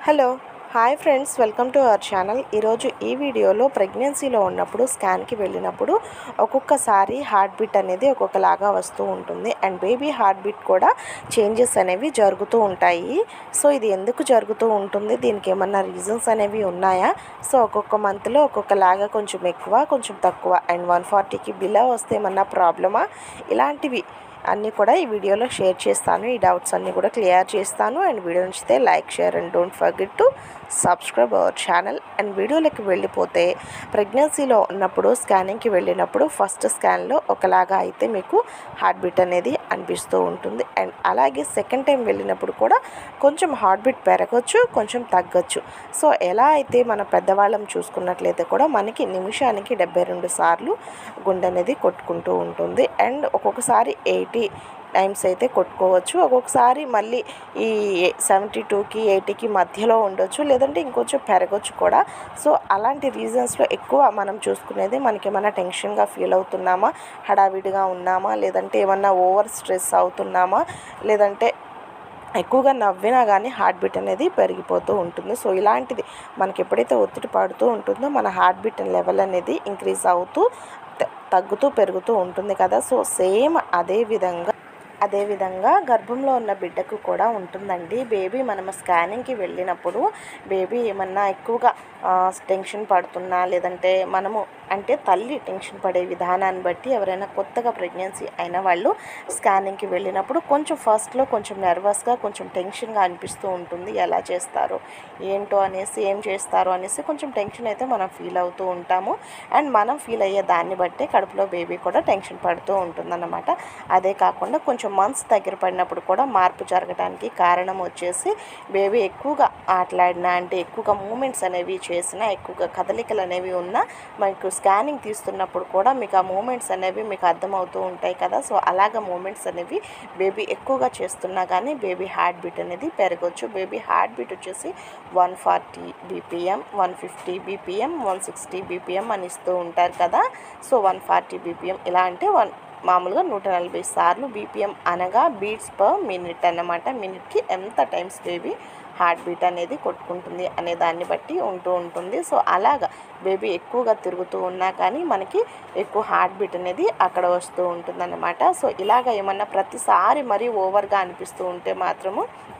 hello hi friends welcome to our channel ఈరోజు ఈ వీడియోలో ప్రెగ్నెన్సీలో ఉన్నప్పుడు స్కాన్కి వెళ్ళినప్పుడు ఒక్కొక్కసారి హార్ట్ బీట్ అనేది ఒక్కొక్కలాగా వస్తూ ఉంటుంది అండ్ బేబీ హార్ట్ బీట్ కూడా చేంజెస్ అనేవి జరుగుతూ ఉంటాయి సో ఇది ఎందుకు జరుగుతూ ఉంటుంది దీనికి ఏమన్నా రీజన్స్ అనేవి ఉన్నాయా సో ఒక్కొక్క మంత్లో ఒక్కొక్కలాగా కొంచెం ఎక్కువ కొంచెం తక్కువ అండ్ వన్ ఫార్టీకి బిలో వస్తే ఏమన్నా ప్రాబ్లమా ఇలాంటివి అన్నీ కూడా ఈ వీడియోలో షేర్ చేస్తాను ఈ డౌట్స్ అన్నీ కూడా క్లియర్ చేస్తాను అండ్ వీడియో నచ్చితే like share and don't forget to subscribe our channel and వీడియోలోకి వెళ్ళిపోతే ప్రెగ్నెన్సీలో ఉన్నప్పుడు స్కానింగ్కి వెళ్ళినప్పుడు ఫస్ట్ స్కాన్లో ఒకలాగా అయితే మీకు హార్ట్ బీట్ అనేది అనిపిస్తూ ఉంటుంది అండ్ అలాగే సెకండ్ టైం వెళ్ళినప్పుడు కూడా కొంచెం హార్ట్ బీట్ పెరగచ్చు కొంచెం తగ్గచ్చు సో ఎలా అయితే మన పెద్దవాళ్ళం చూసుకున్నట్లయితే కూడా మనకి నిమిషానికి డెబ్బై రెండు సార్లు గుండె అనేది కొట్టుకుంటూ ఉంటుంది అండ్ ఒక్కొక్కసారి ఎయిటీ టైమ్స్ అయితే కొట్టుకోవచ్చు ఒక్కొక్కసారి మళ్ళీ ఈ సెవెంటీ టూకి ఎయిటీకి మధ్యలో ఉండొచ్చు లేదంటే ఇంకొంచెం పెరగచ్చు కూడా సో అలాంటి రీజన్స్లో ఎక్కువ మనం చూసుకునేది మనకి ఏమైనా టెన్షన్గా ఫీల్ అవుతున్నామా హడావిడిగా ఉన్నామా లేదంటే ఏమన్నా ఓవర్ స్ట్రెస్ అవుతున్నామా లేదంటే ఎక్కువగా నవ్వినా కానీ హార్ట్ బీట్ అనేది పెరిగిపోతూ ఉంటుంది సో ఇలాంటిది మనకి ఎప్పుడైతే ఒత్తిడి పడుతూ ఉంటుందో మన హార్ట్ బీట్ లెవెల్ అనేది ఇంక్రీజ్ అవుతూ త- తగ్గుతూ పెరుగుతూ ఉంటుంది కదా సో సేమ్ అదే విధంగా అదేవిధంగా గర్భంలో ఉన్న బిడ్డకు కూడా ఉంటుందండి బేబీ మనం స్కానింగ్కి వెళ్ళినప్పుడు బేబీ ఏమన్నా ఎక్కువగా ఆ, టెన్షన్ పడుతున్నా లేదంటే మనము అంటే తల్లి టెన్షన్ పడే విధానాన్ని బట్టి ఎవరైనా కొత్తగా ప్రెగ్నెన్సీ అయిన వాళ్ళు స్కానింగ్కి వెళ్ళినప్పుడు కొంచెం ఫస్ట్లో కొంచెం నర్వస్గా కొంచెం టెన్షన్గా అనిపిస్తూ ఉంటుంది ఎలా చేస్తారో ఏంటో అనేసి ఏం చేస్తారో అనేసి కొంచెం టెన్షన్ అయితే మనం ఫీల్ అవుతూ ఉంటాము అండ్ మనం ఫీల్ అయ్యే దాన్ని బట్టే కడుపులో బేబీ కూడా టెన్షన్ పడుతూ ఉంటుందన్నమాట అదే కాకుండా కొంచెం మంత్స్ దగ్గర పడినప్పుడు కూడా మార్పు జరగడానికి కారణం వచ్చేసి బేబీ ఎక్కువగా ఆటలాడినా అంటే ఎక్కువగా మూమెంట్స్ అనేవి చేసినా ఎక్కువగా కదలికలు అనేవి ఉన్నా మీకు స్కానింగ్ తీస్తున్నప్పుడు కూడా మీకు ఆ మూమెంట్స్ అనేవి మీకు అర్థమవుతూ ఉంటాయి కదా సో అలాగ మూమెంట్స్ అనేవి బేబీ ఎక్కువగా చేస్తున్నా కానీ బేబీ హార్ట్ బీట్ అనేది పెరగవచ్చు బేబీ హార్ట్ బీట్ వచ్చేసి one forty BPM one fifty BPM one sixty BPM అని ఇస్తూ ఉంటారు కదా సో వన్ ఫార్టీ బీపీఎం ఇలా అంటే వన్ మామూలుగా నూట నలభై సార్లు బీపీఎం అనగా బీట్స్ పర్ మినిట్ అన్నమాట మినిట్కి ఎంత టైమ్స్ బేబీ హార్ట్ బీట్ అనేది కొట్టుకుంటుంది అనే దాన్ని బట్టి ఉంటూ ఉంటుంది సో అలాగా బేబీ ఎక్కువగా తిరుగుతూ ఉన్నా కానీ మనకి ఎక్కువ హార్ట్ బీట్ అనేది అక్కడ వస్తూ ఉంటుందన్నమాట సో ఇలాగ ఏమన్నా ప్రతిసారి మరీ ఓవర్గా అనిపిస్తూ ఉంటే మాత్రము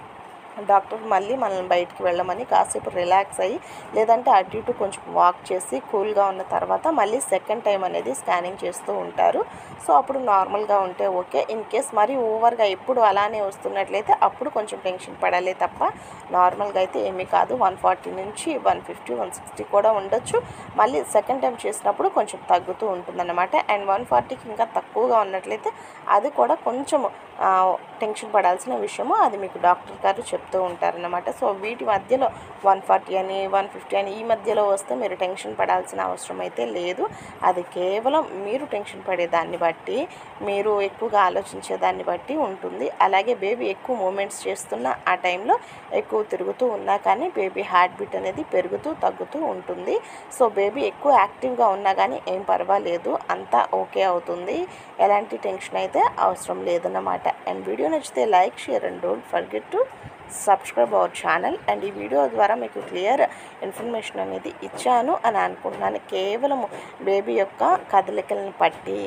డాక్టర్ మళ్ళీ మనల్ని బయటికి వెళ్ళమని కాసేపు రిలాక్స్ అయ్యి లేదంటే అటు ఇటు కొంచెం వాక్ చేసి కూల్గా ఉన్న తర్వాత మళ్ళీ సెకండ్ టైం అనేది స్కానింగ్ చేస్తూ ఉంటారు సో అప్పుడు నార్మల్గా ఉంటే ఓకే ఇన్ కేస్ మరీ ఓవర్గా ఎప్పుడు అలానే వస్తున్నట్లయితే అప్పుడు కొంచెం టెన్షన్ పడాలి తప్ప నార్మల్గా అయితే ఏమీ కాదు వన్ ఫార్టీ నుంచి వన్ ఫిఫ్టీ వన్ సిక్స్టీ కూడా ఉండొచ్చు మళ్ళీ సెకండ్ టైం చేసినప్పుడు కొంచెం తగ్గుతూ ఉంటుందన్నమాట అండ్ వన్ ఫార్టీకి ఇంకా తక్కువగా ఉన్నట్లయితే అది కూడా కొంచెం ఆ, టెన్షన్ పడాల్సిన విషయము అది మీకు డాక్టర్ గారు చెప్తూ ఉంటారన్నమాట సో వీటి మధ్యలో వన్ ఫార్టీ అని వన్ ఫిఫ్టీ అని ఈ మధ్యలో వస్తే మీరు టెన్షన్ పడాల్సిన అవసరం అయితే లేదు అది కేవలం మీరు టెన్షన్ పడే దాన్ని బట్టి మీరు ఎక్కువగా ఆలోచించే దాన్ని బట్టి ఉంటుంది అలాగే బేబీ ఎక్కువ మూమెంట్స్ చేస్తున్న ఆ టైంలో ఎక్కువ తిరుగుతూ ఉన్నా కానీ బేబీ హార్ట్ బీట్ అనేది పెరుగుతూ తగ్గుతూ ఉంటుంది సో బేబీ ఎక్కువ యాక్టివ్గా ఉన్నా కానీ ఏం పర్వాలేదు అంతా ఓకే అవుతుంది ఎలాంటి టెన్షన్ అయితే అవసరం లేదన్నమాట అండ్ వీడియో నచ్చితే like share and don't forget to subscribe our channel and ఈ వీడియో ద్వారా మీకు క్లియర్ ఇన్ఫర్మేషన్ అనేది ఇచ్చాను అని అనుకుంటున్నాను కేవలం బేబీ యొక్క కదలికలను పట్టి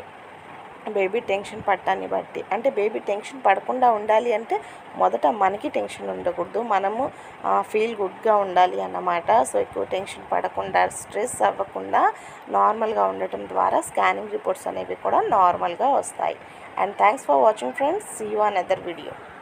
బేబీ టెన్షన్ పట్టాన్ని బట్టి అంటే బేబీ టెన్షన్ పడకుండా ఉండాలి అంటే మొదట మనకి టెన్షన్ ఉండకూడదు మనము ఫీల్ గుడ్గా ఉండాలి అన్నమాట సో ఎక్కువ టెన్షన్ పడకుండా స్ట్రెస్ అవ్వకుండా నార్మల్గా ఉండటం ద్వారా స్కానింగ్ రిపోర్ట్స్ అనేవి కూడా నార్మల్గా వస్తాయి and thanks for watching friends see you in other video